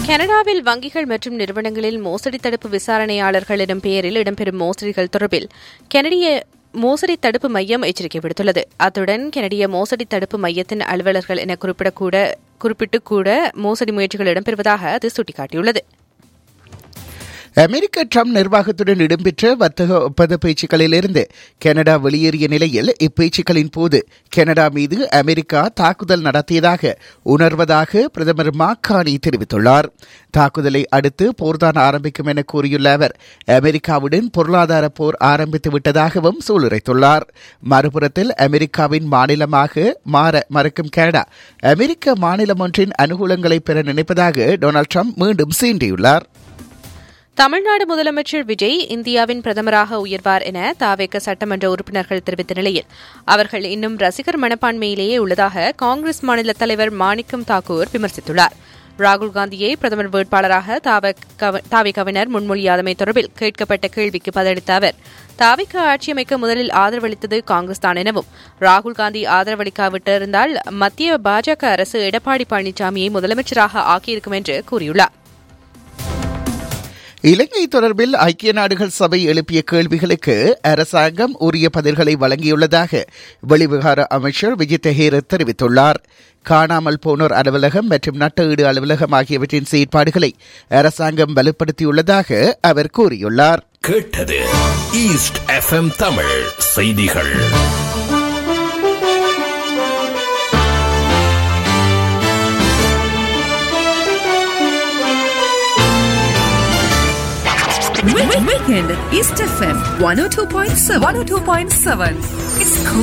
கனடாவில் வங்கிகள் மற்றும் நிறுவனங்களில் மோசடி தடுப்பு விசாரணையாளர்களிடம் பெயரில் இடம்பெறும் மோசடிகள் தொடர்பில் கனடிய மோசடி தடுப்பு மையம் எச்சரிக்கை விடுத்துள்ளது அத்துடன் கனடிய மோசடி தடுப்பு மையத்தின் அலுவலர்கள் என குறிப்பிடக்கூட குறிப்பிட்டு கூட மோசடி முயற்சிகள் இடம்பெறுவதாக அது சுட்டிக்காட்டியுள்ளது அமெரிக்க ட்ரம்ப் நிர்வாகத்துடன் இடம்பெற்ற வர்த்தக ஒப்பந்த பேச்சுக்களிலிருந்து கனடா வெளியேறிய நிலையில் இப்பேச்சுக்களின் போது கனடா மீது அமெரிக்கா தாக்குதல் நடத்தியதாக உணர்வதாக பிரதமர் மாக்கானி தெரிவித்துள்ளார் தாக்குதலை அடுத்து போர்தான் ஆரம்பிக்கும் என கூறியுள்ள அவர் அமெரிக்காவுடன் பொருளாதார போர் ஆரம்பித்து விட்டதாகவும் சூளுரைத்துள்ளார் மறுபுறத்தில் அமெரிக்காவின் மாநிலமாக மாற மறுக்கும் கனடா அமெரிக்க மாநிலம் ஒன்றின் அனுகூலங்களை பெற நினைப்பதாக டொனால்டு ட்ரம்ப் மீண்டும் சீண்டியுள்ளார் தமிழ்நாடு முதலமைச்சர் விஜய் இந்தியாவின் பிரதமராக உயர்வார் என தாவேக்க சட்டமன்ற உறுப்பினர்கள் தெரிவித்த நிலையில் அவர்கள் இன்னும் ரசிகர் மனப்பான்மையிலேயே உள்ளதாக காங்கிரஸ் மாநில தலைவர் மாணிக்கம் தாக்கூர் விமர்சித்துள்ளார் ராகுல் காந்தியை பிரதமர் வேட்பாளராக தாவிகவினர் முன்மொழியாதமை தொடர்பில் கேட்கப்பட்ட கேள்விக்கு பதிலளித்த அவர் தாவிக ஆட்சியமைக்க முதலில் ஆதரவளித்தது காங்கிரஸ் தான் எனவும் ராகுல் காந்தி ஆதரவளிக்காவிட்டிருந்தால் மத்திய பாஜக அரசு எடப்பாடி பழனிசாமியை முதலமைச்சராக ஆக்கியிருக்கும் என்று கூறியுள்ளார் இலங்கை தொடர்பில் ஐக்கிய நாடுகள் சபை எழுப்பிய கேள்விகளுக்கு அரசாங்கம் உரிய பதில்களை வழங்கியுள்ளதாக வெளிவிவகார அமைச்சர் விஜய் தெஹேர தெரிவித்துள்ளார் காணாமல் போனோர் அலுவலகம் மற்றும் நட்டஈடு அலுவலகம் ஆகியவற்றின் செயற்பாடுகளை அரசாங்கம் வலுப்படுத்தியுள்ளதாக அவர் கூறியுள்ளார் கேட்டது ஈஸ்ட் எஃப்எம் தமிழ் செய்திகள் Weekend East FM 102.7 102.7 It's cool